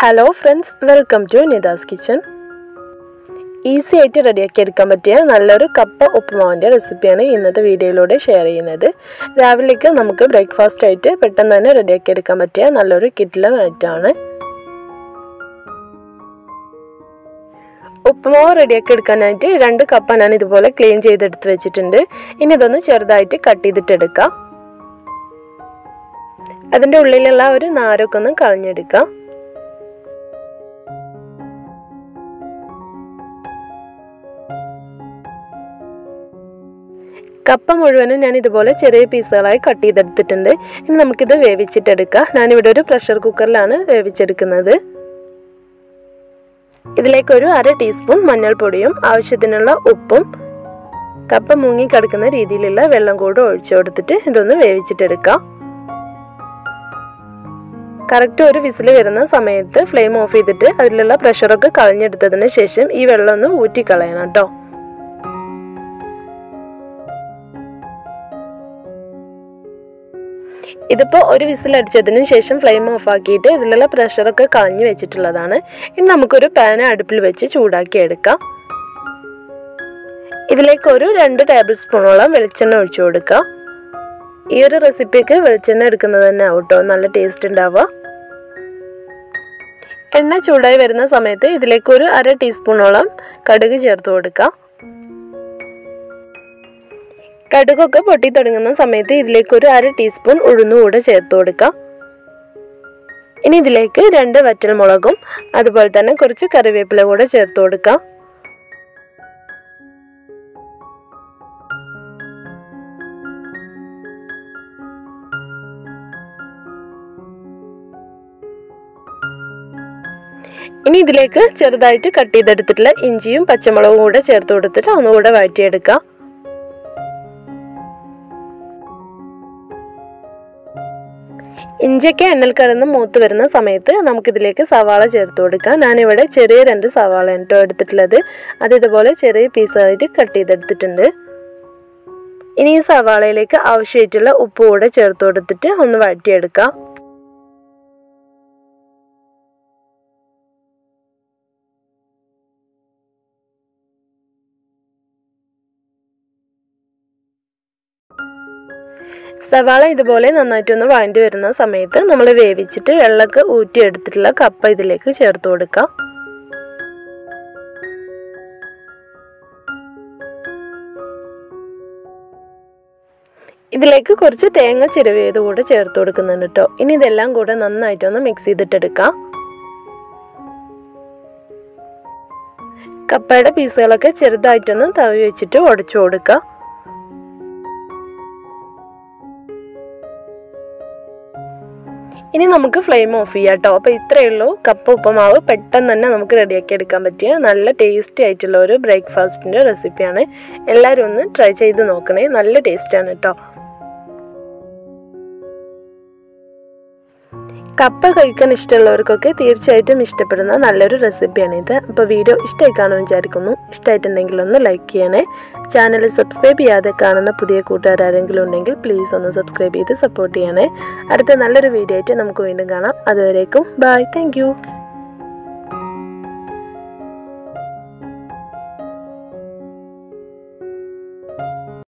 hello friends welcome to Nitha's kitchen easy ആയിട്ട് റെഡിയാക്കി എടുക്കാൻ പറ്റിയ നല്ലൊരു കപ്പ ഉപ്പുമാവിൻ്റെ റെസിപ്പിയാണ് ഇന്നത്തെ വീഡിയോയിലൂടെ ഷെയർ ചെയ്യുന്നത് രാവിലേക്ക് നമുക്ക് ബ്രേക്ക്ഫാസ്റ്റ് ആയിട്ട് പെട്ടെന്ന് തന്നെ റെഡിയാക്കി എടുക്കാൻ പറ്റിയ നല്ലൊരു കിഡിലം ഐറ്റമാണ് ഉപ്പുമാവ് റെഡിയാക്കി എടുക്കാനായിട്ട് രണ്ട് കപ്പ ഞാൻ ഇതുപോലെ ക്ലീൻ ചെയ്തെടുത്ത് വെച്ചിട്ടുണ്ട് ഇനി ഇതൊന്ന് ചെറുതായിട്ട് കട്ട് ചെയ്തിട്ടെടുക്കാം അതിൻ്റെ ഉള്ളിലുള്ള ഒരു നാരൊക്കെ ഒന്ന് കളഞ്ഞെടുക്കാം കപ്പ മുഴുവനും ഞാൻ ഇതുപോലെ ചെറിയ പീസുകളായി കട്ട് ചെയ്തെടുത്തിട്ടുണ്ട് ഇനി നമുക്കിത് വേവിച്ചിട്ടെടുക്കാം ഞാനിവിടെ ഒരു പ്രഷർ കുക്കറിലാണ് വേവിച്ചെടുക്കുന്നത് ഇതിലേക്കൊരു അര ടീസ്പൂൺ മഞ്ഞൾപ്പൊടിയും ആവശ്യത്തിനുള്ള ഉപ്പും കപ്പ മുങ്ങി കിടക്കുന്ന രീതിയിലുള്ള വെള്ളം കൂടെ ഒഴിച്ചു കൊടുത്തിട്ട് ഇതൊന്ന് വേവിച്ചിട്ടെടുക്കാം കറക്റ്റ് ഒരു വിസിൽ വരുന്ന സമയത്ത് ഫ്ലെയിം ഓഫ് ചെയ്തിട്ട് അതിലുള്ള പ്രഷറൊക്കെ കളഞ്ഞെടുത്തതിന് ശേഷം ഈ വെള്ളം ഒന്ന് ഊറ്റിക്കളയണം കേട്ടോ ഇതിപ്പോൾ ഒരു വിസിൽ അടിച്ചതിന് ശേഷം ഫ്ലെയിം ഓഫ് ആക്കിയിട്ട് ഇതിലുള്ള പ്രഷറൊക്കെ കളഞ്ഞു വെച്ചിട്ടുള്ളതാണ് ഇനി നമുക്കൊരു പാൻ അടുപ്പിൽ വെച്ച് ചൂടാക്കി എടുക്കാം ഇതിലേക്ക് ഒരു രണ്ട് ടേബിൾ സ്പൂണോളം വെളിച്ചെണ്ണ ഒഴിച്ചു കൊടുക്കുക ഈ ഒരു റെസിപ്പിക്ക് വെളിച്ചെണ്ണ എടുക്കുന്നത് തന്നെ ആവും കേട്ടോ നല്ല ടേസ്റ്റ് ഉണ്ടാവുക എണ്ണ ചൂടായി വരുന്ന സമയത്ത് ഇതിലേക്ക് ഒരു അര ടീസ്പൂണോളം കടുക് ചേർത്ത് കൊടുക്കുക കടുകൊക്കെ പൊട്ടി തുടങ്ങുന്ന സമയത്ത് ഇതിലേക്ക് ഒരു അര ടീസ്പൂൺ ഉഴുന്നുകൂടെ ചേർത്ത് കൊടുക്കാം ഇനി ഇതിലേക്ക് രണ്ട് വറ്റൽമുളകും അതുപോലെ തന്നെ കുറച്ച് കറിവേപ്പില കൂടെ ചേർത്ത് കൊടുക്കാം ഇനി ഇതിലേക്ക് ചെറുതായിട്ട് കട്ട് ചെയ്തെടുത്തിട്ടുള്ള ഇഞ്ചിയും പച്ചമുളകും കൂടെ ചേർത്ത് കൊടുത്തിട്ട് ഒന്നുകൂടെ വഴറ്റിയെടുക്കാം ഇഞ്ചിയൊക്കെ എണ്ണൽ കിടന്ന് മൂത്ത് വരുന്ന സമയത്ത് നമുക്കിതിലേക്ക് സവാള ചേർത്ത് കൊടുക്കാം ഞാനിവിടെ ചെറിയ രണ്ട് സവാള കേട്ടോ എടുത്തിട്ടുള്ളത് അത് ഇതുപോലെ ചെറിയ പീസായിട്ട് കട്ട് ചെയ്തെടുത്തിട്ടുണ്ട് ഇനി ഈ സവാളയിലേക്ക് ആവശ്യമായിട്ടുള്ള ഉപ്പ് കൂടെ ചേർത്ത് കൊടുത്തിട്ട് ഒന്ന് വഴറ്റിയെടുക്കാം സവാള ഇതുപോലെ നന്നായിട്ടൊന്ന് വഴണ്ടി വരുന്ന സമയത്ത് നമ്മൾ വേവിച്ചിട്ട് വെള്ളമൊക്കെ ഊറ്റിയെടുത്തിട്ടുള്ള കപ്പ ഇതിലേക്ക് ചേർത്ത് കൊടുക്കാം ഇതിലേക്ക് കുറച്ച് തേങ്ങ ചിരവിയത് കൂടെ ചേർത്ത് കൊടുക്കുന്നുണ്ട് കേട്ടോ ഇനി ഇതെല്ലാം കൂടെ നന്നായിട്ടൊന്ന് മിക്സ് ചെയ്തിട്ടെടുക്കാം കപ്പയുടെ പീസുകളൊക്കെ ചെറുതായിട്ടൊന്ന് തവി വെച്ചിട്ട് ഉടച്ചു കൊടുക്കുക ഇനി നമുക്ക് ഫ്ലെയിം ഓഫ് ചെയ്യാം കേട്ടോ അപ്പോൾ ഇത്രയേ ഉള്ളൂ കപ്പ ഉപ്പമാവ് പെട്ടെന്ന് തന്നെ നമുക്ക് റെഡിയാക്കി എടുക്കാൻ പറ്റിയ നല്ല ടേസ്റ്റി ആയിട്ടുള്ള ഒരു ബ്രേക്ക്ഫാസ്റ്റിൻ്റെ റെസിപ്പിയാണ് എല്ലാവരും ഒന്ന് ട്രൈ ചെയ്ത് നോക്കണേ നല്ല ടേസ്റ്റാണ് കേട്ടോ കപ്പ കഴിക്കാൻ ഇഷ്ടമുള്ളവർക്കൊക്കെ തീർച്ചയായിട്ടും ഇഷ്ടപ്പെടുന്ന നല്ലൊരു റെസിപ്പിയാണ് ഇത് അപ്പോൾ വീഡിയോ ഇഷ്ടമായി കാണുമെന്ന് വിചാരിക്കുന്നു ഇഷ്ടമായിട്ടുണ്ടെങ്കിൽ ഒന്ന് ലൈക്ക് ചെയ്യണേ ചാനൽ സബ്സ്ക്രൈബ് ചെയ്യാതെ കാണുന്ന പുതിയ കൂട്ടുകാരെങ്കിലും ഉണ്ടെങ്കിൽ പ്ലീസ് ഒന്ന് സബ്സ്ക്രൈബ് ചെയ്ത് സപ്പോർട്ട് ചെയ്യണേ അടുത്ത നല്ലൊരു വീഡിയോ ആയിട്ട് നമുക്ക് വീണ്ടും കാണാം അതുവരേക്കും ബൈ താങ്ക്